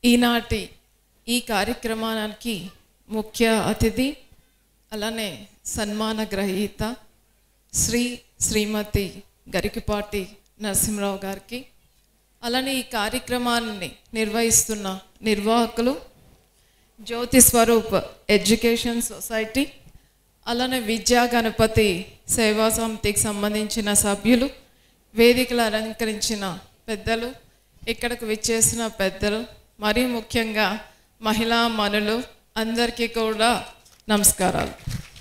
ఈనాటి ఈ కార్యక్రమానికి ముఖ్య అతిథి అలానే సన్మాన గ్రహీత శ్రీ శ్రీమతి గరికిపాటి నరసింహరావు గారికి అలానే ఈ కార్యక్రమాన్ని నిర్వహిస్తున్న నిర్వాహకులు జ్యోతి స్వరూప్ ఎడ్యుకేషన్ సొసైటీ అలానే విద్యా గణపతి సేవా సమితికి సంబంధించిన సభ్యులు వేదికలు అలంకరించిన పెద్దలు ఇక్కడకు విచ్చేసిన పెద్దలు మరీ ముఖ్యంగా మహిళా మనులు అందరికీ కూడా నమస్కారాలు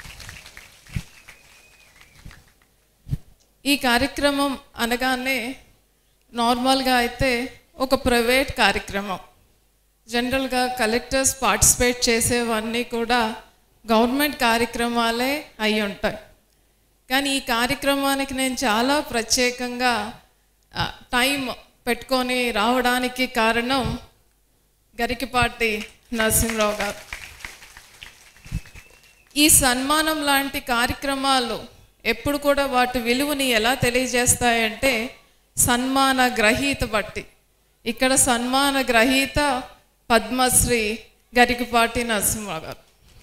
ఈ కార్యక్రమం అనగానే నార్మల్గా అయితే ఒక ప్రైవేట్ కార్యక్రమం జనరల్గా కలెక్టర్స్ పార్టిసిపేట్ చేసేవన్నీ కూడా గవర్నమెంట్ కార్యక్రమాలే అయి ఉంటాయి కానీ ఈ కార్యక్రమానికి నేను చాలా ప్రత్యేకంగా ఆ, టైం పెట్టుకొని రావడానికి కారణం గరికిపాటి నరసింహరావు గారు ఈ సన్మానం లాంటి కార్యక్రమాలు ఎప్పుడు కూడా వాటి విలువని ఎలా తెలియజేస్తాయంటే సన్మాన గ్రహీత బట్టి ఇక్కడ సన్మాన గ్రహీత పద్మశ్రీ గరికిపాటి నరసింహరావు గారు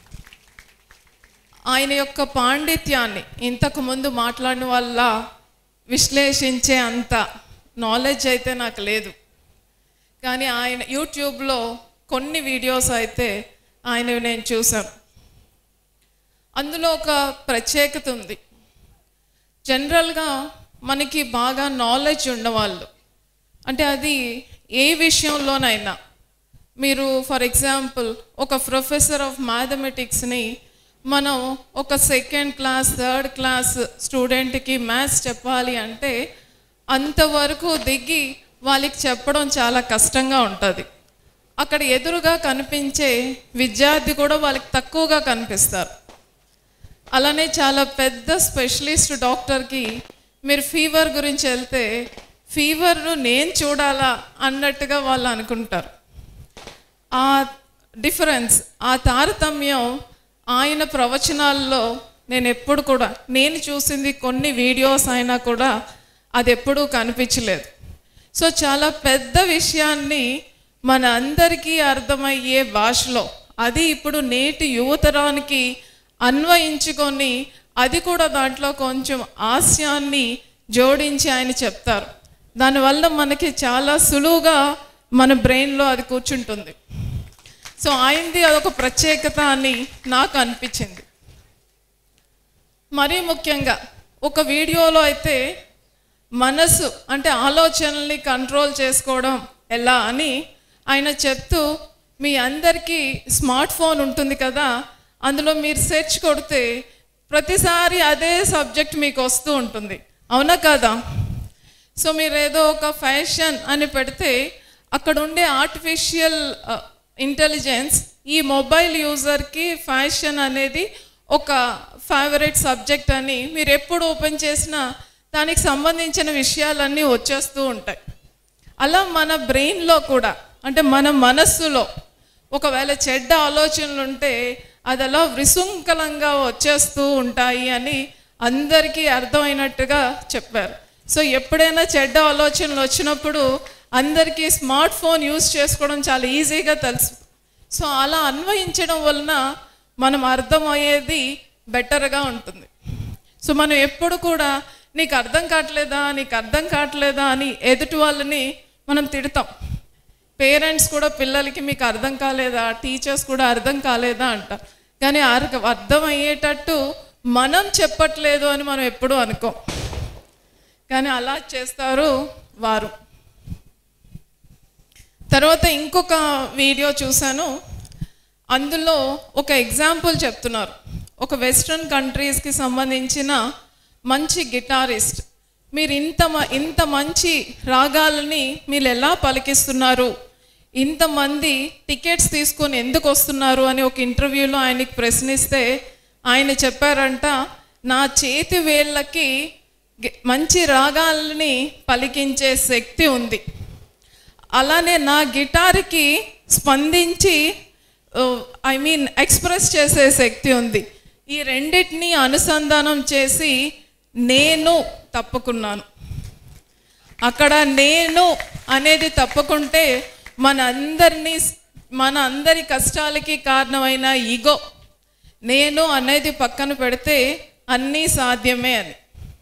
ఆయన యొక్క పాండిత్యాన్ని ఇంతకు ముందు మాట్లాడిన వల్ల విశ్లేషించే అంత నాలెడ్జ్ అయితే నాకు లేదు కానీ ఆయన యూట్యూబ్లో కొన్ని వీడియోస్ అయితే ఆయనవి నేను చూశాను అందులో ఒక ప్రత్యేకత ఉంది జనరల్గా మనకి బాగా నాలెడ్జ్ ఉన్నవాళ్ళు అంటే అది ఏ విషయంలోనైనా మీరు ఫర్ ఎగ్జాంపుల్ ఒక ప్రొఫెసర్ ఆఫ్ మ్యాథమెటిక్స్ని మనం ఒక సెకండ్ క్లాస్ థర్డ్ క్లాస్ స్టూడెంట్కి మ్యాథ్స్ చెప్పాలి అంటే అంతవరకు దిగి వాళ్ళకి చెప్పడం చాలా కష్టంగా ఉంటుంది అక్కడ ఎదురుగా కనిపించే విద్యార్థి కూడా వాళ్ళకి తక్కువగా కనిపిస్తారు అలానే చాలా పెద్ద స్పెషలిస్ట్ డాక్టర్కి మీరు ఫీవర్ గురించి వెళ్తే ఫీవర్ను నేను చూడాలా అన్నట్టుగా వాళ్ళు అనుకుంటారు ఆ డిఫరెన్స్ ఆ తారతమ్యం ఆయన ప్రవచనాల్లో నేను ఎప్పుడు కూడా నేను చూసింది కొన్ని వీడియోస్ అయినా కూడా అది ఎప్పుడూ కనిపించలేదు సో చాలా పెద్ద విషయాన్ని మన అందరికీ అర్థమయ్యే భాషలో అది ఇప్పుడు నేటి యువతరానికి అన్వయించుకొని అది కూడా దాంట్లో కొంచెం హాస్యాన్ని జోడించి ఆయన చెప్తారు దానివల్ల మనకి చాలా సులువుగా మన బ్రెయిన్లో అది కూర్చుంటుంది సో ఆయనది అదొక ప్రత్యేకత అని నాకు అనిపించింది మరీ ముఖ్యంగా ఒక వీడియోలో అయితే మనసు అంటే ఆలోచనల్ని కంట్రోల్ చేసుకోవడం ఎలా అని ఆయన చెప్తూ మీ అందరికీ స్మార్ట్ ఫోన్ ఉంటుంది కదా అందులో మీరు సెర్చ్ కొడితే ప్రతిసారి అదే సబ్జెక్ట్ మీకు వస్తూ ఉంటుంది అవునా కదా సో మీరు ఏదో ఒక ఫ్యాషన్ అని పెడితే అక్కడ ఉండే ఆర్టిఫిషియల్ ఇంటెలిజెన్స్ ఈ మొబైల్ యూజర్కి ఫ్యాషన్ అనేది ఒక ఫేవరెట్ సబ్జెక్ట్ అని మీరు ఎప్పుడు ఓపెన్ చేసినా దానికి సంబంధించిన విషయాలన్నీ వచ్చేస్తూ ఉంటాయి అలా మన బ్రెయిన్లో కూడా అంటే మన మనస్సులో ఒకవేళ చెడ్డ ఆలోచనలు ఉంటే అది అలా విశృంఖలంగా వచ్చేస్తూ ఉంటాయి అని అందరికీ అర్థమైనట్టుగా చెప్పారు సో ఎప్పుడైనా చెడ్డ ఆలోచనలు వచ్చినప్పుడు అందరికీ స్మార్ట్ ఫోన్ యూజ్ చేసుకోవడం చాలా ఈజీగా తెలుసు సో అలా అన్వయించడం వలన మనం అర్థమయ్యేది బెటర్గా ఉంటుంది సో మనం ఎప్పుడు కూడా నీకు అర్థం కావట్లేదా నీకు అర్థం కావట్లేదా అని ఎదుటి వాళ్ళని మనం తిడతాం పేరెంట్స్ కూడా పిల్లలకి మీకు అర్థం కాలేదా టీచర్స్ కూడా అర్థం కాలేదా అంట కానీ అర్థం అర్థమయ్యేటట్టు మనం చెప్పట్లేదు అని మనం ఎప్పుడూ అనుకోం కానీ అలా చేస్తారు వారు తర్వాత ఇంకొక వీడియో చూశాను అందులో ఒక ఎగ్జాంపుల్ చెప్తున్నారు ఒక వెస్ట్రన్ కంట్రీస్కి సంబంధించిన మంచి గిటారిస్ట్ మీరు ఇంత మ- ఇంత మంచి రాగాలని మీరు ఎలా పలికిస్తున్నారు ఇంతమంది టికెట్స్ తీసుకొని ఎందుకు వస్తున్నారు అని ఒక ఇంటర్వ్యూలో ఆయనకి ప్రశ్నిస్తే ఆయన చెప్పారంట నా చేతి వేళ్ళకి గి- మంచి రాగాలని పలికించే శక్తి ఉంది అలానే నా గిటార్కి స్పందించి ఐ మీన్ ఎక్స్ప్రెస్ చేసే శక్తి ఉంది ఈ రెండింటిని అనుసంధానం చేసి నేను తప్పుకున్నాను అక్కడ నేను అనేది తప్పుకుంటే మన అందరినీ మన అందరి కష్టాలకి కారణమైన ఈగో నేను అనేది పక్కన పెడితే అన్నీ సాధ్యమే అని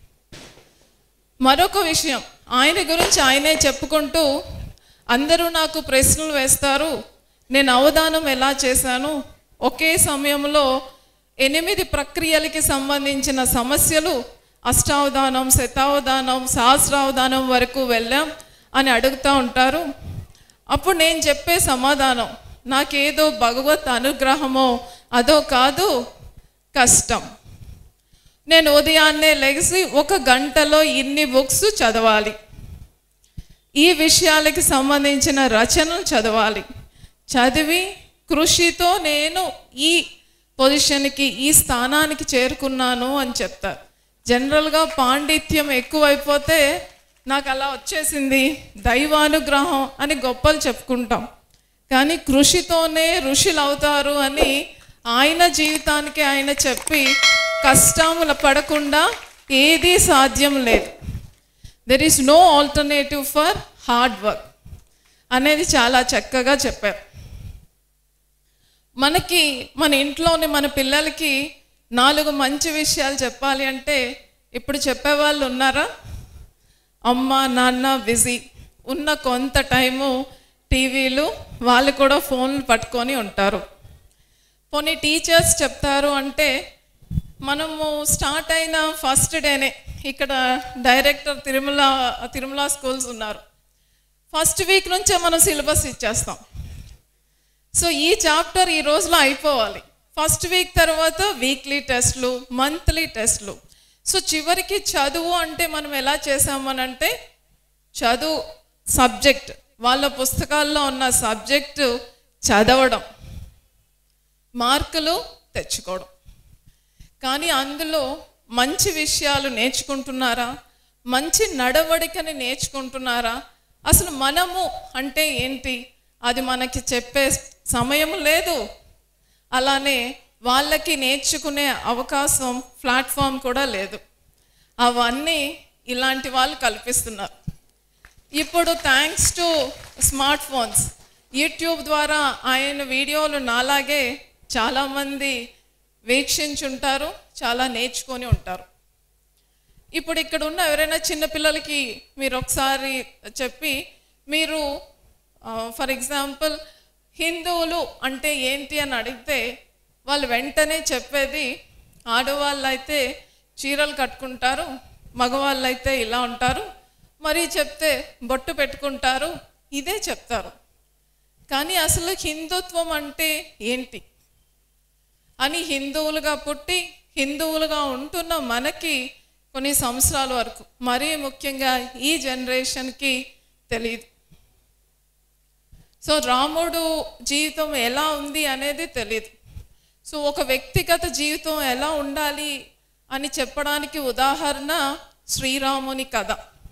మరొక విషయం ఆయన గురించి ఆయనే చెప్పుకుంటూ అందరూ నాకు ప్రశ్నలు వేస్తారు నేను అవధానం ఎలా చేశాను ఒకే సమయంలో ఎనిమిది ప్రక్రియలకి సంబంధించిన సమస్యలు అష్టావధానం శతావధానం సహస్రావధానం వరకు వెళ్ళాం అని అడుగుతూ ఉంటారు అప్పుడు నేను చెప్పే సమాధానం నాకేదో భగవత్ అనుగ్రహమో అదో కాదు కష్టం నేను ఉదయాన్నే లెగిసి ఒక గంటలో ఇన్ని బుక్స్ చదవాలి ఈ విషయాలకి సంబంధించిన రచనలు చదవాలి చదివి కృషితో నేను ఈ పొజిషన్కి ఈ స్థానానికి చేరుకున్నాను అని చెప్తారు జనరల్గా పాండిత్యం ఎక్కువైపోతే నాకు అలా వచ్చేసింది దైవానుగ్రహం అని గొప్పలు చెప్పుకుంటాం కానీ కృషితోనే ఋషులు అవుతారు అని ఆయన జీవితానికి ఆయన చెప్పి కష్టములు పడకుండా ఏదీ సాధ్యం లేదు there is no alternative for hard work అనేది చాలా చక్కగా చెప్పారు మనకి మన ఇంట్లోని మన పిల్లలకి నాలుగు మంచి విషయాలు చెప్పాలి అంటే ఇప్పుడు చెప్పేవాళ్ళు ఉన్నారా అమ్మ నాన్న బిజీ ఉన్న కొంత టైము టీవీలు వాళ్ళు కూడా ఫోన్లు పట్టుకొని ఉంటారు కొన్ని టీచర్స్ చెప్తారు అంటే మనము స్టార్ట్ అయిన ఫస్ట్ డేనే ఇక్కడ డైరెక్టర్ తిరుమల తిరుమల స్కూల్స్ ఉన్నారు ఫస్ట్ వీక్ నుంచే మనం సిలబస్ ఇచ్చేస్తాం సో ఈ చాప్టర్ ఈ రోజులో అయిపోవాలి ఫస్ట్ వీక్ తర్వాత వీక్లీ టెస్ట్లు మంత్లీ టెస్ట్లు సో చివరికి చదువు అంటే మనం ఎలా చేసామనంటే చదువు సబ్జెక్ట్ వాళ్ళ పుస్తకాల్లో ఉన్న సబ్జెక్టు చదవడం మార్కులు తెచ్చుకోవడం కానీ అందులో మంచి విషయాలు నేర్చుకుంటున్నారా మంచి నడవడికని నేర్చుకుంటున్నారా అసలు మనము అంటే ఏంటి అది మనకి చెప్పే సమయం లేదు అలానే వాళ్ళకి నేర్చుకునే అవకాశం ప్లాట్ఫామ్ కూడా లేదు అవన్నీ ఇలాంటి వాళ్ళు కల్పిస్తున్నారు ఇప్పుడు thanks to smart phones YouTube ద్వారా ఆయన వీడియోలు నాలాగే చాలామంది వీక్షించుంటారు చాలా నేర్చుకొని ఉంటారు ఇప్పుడు ఇక్కడ ఉన్న ఎవరైనా చిన్నపిల్లలకి మీరు ఒకసారి చెప్పి మీరు ఫర్ ఎగ్జాంపుల్ హిందువులు అంటే ఏంటి అని అడిగితే వాళ్ళు వెంటనే చెప్పేది ఆడవాళ్ళు అయితే చీరలు కట్టుకుంటారు మగవాళ్ళు అయితే ఇలా ఉంటారు మరి చెప్తే బొట్టు పెట్టుకుంటారు ఇదే చెప్తారు కానీ అసలు హిందుత్వం అంటే ఏంటి అని హిందువులుగా పుట్టి హిందువులుగా ఉంటున్న మనకి కొన్ని సంవత్సరాల వరకు మరీ ముఖ్యంగా ఈ జనరేషన్కి తెలియదు సో రాముడు జీవితం ఎలా ఉంది అనేది తెలియదు సో ఒక వ్యక్తిగత జీవితం ఎలా ఉండాలి అని చెప్పడానికి ఉదాహరణ శ్రీరాముని కథ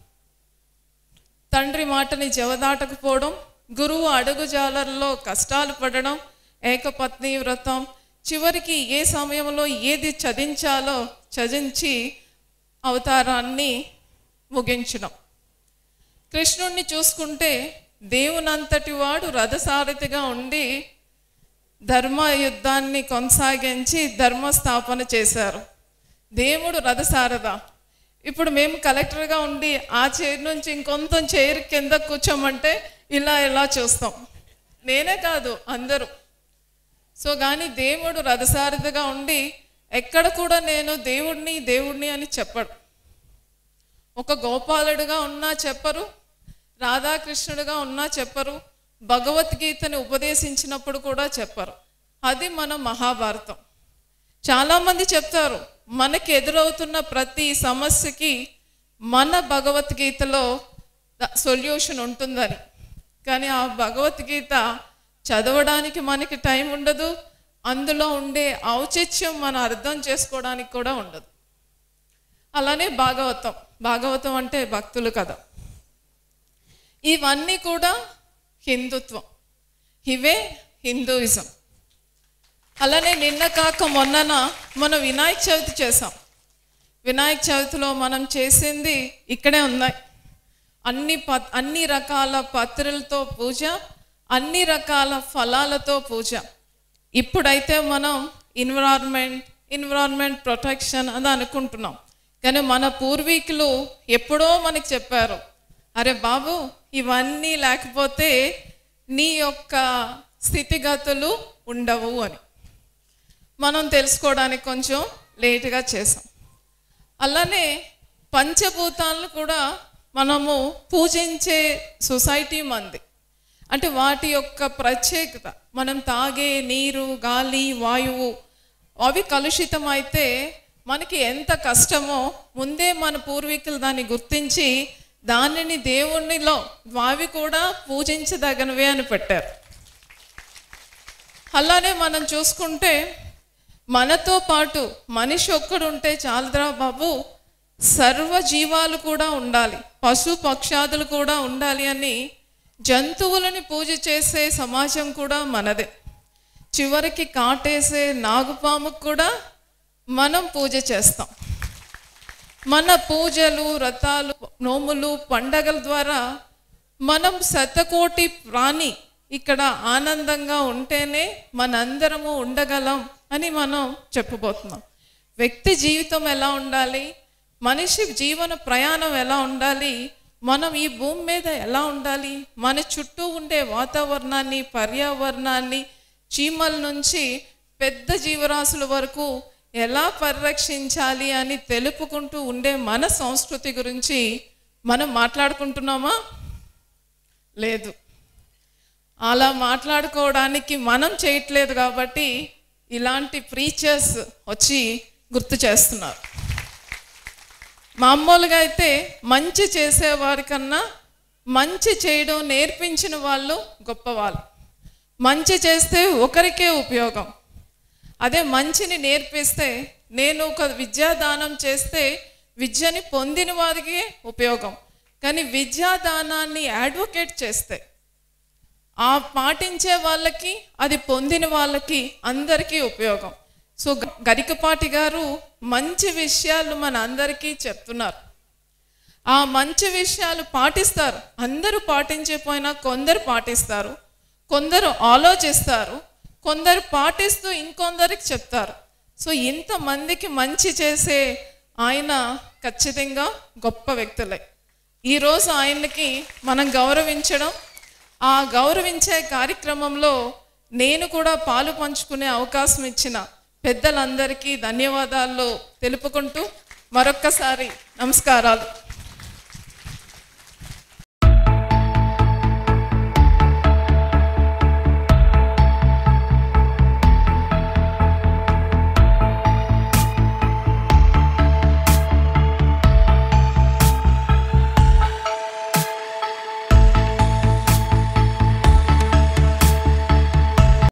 తండ్రి మాటని జవదాటకపోవడం గురువు అడుగుజాలల్లో కష్టాలు పడడం ఏకపత్ని వ్రతం చివరికి ఏ సమయంలో ఏది చదించాలో చదించి అవతారాన్ని ముగించడం కృష్ణుణ్ణి చూసుకుంటే దేవునంతటి వాడు రథసారథిగా ఉండి ధర్మ యుద్ధాన్ని కొనసాగించి ధర్మస్థాపన చేశారు దేవుడు రథసారథ ఇప్పుడు మేము కలెక్టర్గా ఉండి ఆ చైర్ నుంచి ఇంకొంత చైర్ కింద కూర్చోమంటే ఇలా ఇలా చూస్తాం నేనే కాదు అందరూ సో కానీ దేవుడు రథసారథిగా ఉండి ఎక్కడ కూడా నేను దేవుడిని దేవుడిని అని చెప్పడు ఒక గోపాలుడుగా ఉన్నా చెప్పరు రాధాకృష్ణుడుగా ఉన్నా చెప్పరు భగవద్గీతని ఉపదేశించినప్పుడు కూడా చెప్పరు అది మన మహాభారతం చాలామంది చెప్తారు మనకి ఎదురవుతున్న ప్రతి సమస్యకి మన భగవద్గీతలో సొల్యూషన్ ఉంటుందని కానీ ఆ భగవద్గీత చదవడానికి మనకి టైం ఉండదు అందులో ఉండే ఔచిత్యం మనం అర్థం చేసుకోవడానికి కూడా ఉండదు అలానే భాగవతం భాగవతం అంటే భక్తులు కదా ఇవన్నీ కూడా హిందుత్వం ఇవే హిందూయిజం అలానే నిన్న కాక మొన్నన మనం వినాయక చవితి చేసాం వినాయక చవితిలో మనం చేసింది ఇక్కడే ఉన్నాయి అన్ని ప అన్ని రకాల పత్రులతో పూజ అన్ని రకాల ఫలాలతో పూజ ఇప్పుడైతే మనం ఎన్విరాన్మెంట్ ఎన్విరాన్మెంట్ ప్రొటెక్షన్ అని అనుకుంటున్నాం కానీ మన పూర్వీకులు ఎప్పుడో మనకి చెప్పారు అరే బాబు ఇవన్నీ లేకపోతే నీ యొక్క స్థితిగతులు ఉండవు అని మనం తెలుసుకోవడానికి కొంచెం లేటుగా చేసాం అలానే పంచభూతాలను కూడా మనము పూజించే సొసైటీ మంది అంటే వాటి యొక్క ప్రత్యేకత మనం తాగే నీరు గాలి వాయువు అవి కలుషితం అయితే మనకి ఎంత కష్టమో ముందే మన పూర్వీకులు దాన్ని గుర్తించి దానిని దేవునిలో అవి కూడా పూజించదగినవే అని పెట్టారు అలానే మనం చూసుకుంటే మనతో పాటు మనిషి ఒక్కడు ఉంటే చాలదురా బాబు సర్వ జీవాలు కూడా ఉండాలి పశు పక్షాదులు కూడా ఉండాలి అని జంతువులని పూజ చేసే సమాజం కూడా మనదే చివరికి కాటేసే నాగుపాముకు కూడా మనం పూజ చేస్తాం మన పూజలు వ్రతాలు నోములు పండగల ద్వారా మనం శతకోటి ప్రాణి ఇక్కడ ఆనందంగా ఉంటేనే మనందరము ఉండగలం అని మనం చెప్పబోతున్నాం వ్యక్తి జీవితం ఎలా ఉండాలి మనిషి జీవన ప్రయాణం ఎలా ఉండాలి మనం ఈ భూమి మీద ఎలా ఉండాలి మన చుట్టూ ఉండే వాతావరణాన్ని పర్యావరణాన్ని చీమల నుంచి పెద్ద జీవరాశుల వరకు ఎలా పరిరక్షించాలి అని తెలుపుకుంటూ ఉండే మన సంస్కృతి గురించి మనం మాట్లాడుకుంటున్నామా లేదు అలా మాట్లాడుకోవడానికి మనం చేయట్లేదు కాబట్టి ఇలాంటి ప్రీచర్స్ వచ్చి గుర్తు చేస్తున్నారు మామూలుగా అయితే మంచి చేసేవారి కన్నా మంచి చేయడం నేర్పించిన వాళ్ళు గొప్పవాళ్ళు మంచి చేస్తే ఒకరికే ఉపయోగం అదే మంచిని నేర్పిస్తే నేను ఒక విద్యాదానం చేస్తే విద్యని పొందిన వారికి ఉపయోగం కానీ విద్యాదానాన్ని అడ్వకేట్ చేస్తే ఆ పాటించే వాళ్ళకి అది పొందిన వాళ్ళకి అందరికీ ఉపయోగం సో గ- గరికపాటి గారు మంచి విషయాలు మన అందరికీ చెప్తున్నారు ఆ మంచి విషయాలు పాటిస్తారు అందరూ పాటించకపోయినా కొందరు పాటిస్తారు కొందరు ఆలోచిస్తారు కొందరు పాటిస్తూ ఇంకొందరికి చెప్తారు సో ఇంతమందికి మంచి చేసే ఆయన ఖచ్చితంగా గొప్ప వ్యక్తులే ఈరోజు ఆయనకి మనం గౌరవించడం ఆ గౌరవించే కార్యక్రమంలో నేను కూడా పాలు పంచుకునే అవకాశం ఇచ్చిన పెద్దలందరికీ ధన్యవాదాలు తెలుపుకుంటూ మరొక్కసారి నమస్కారాలు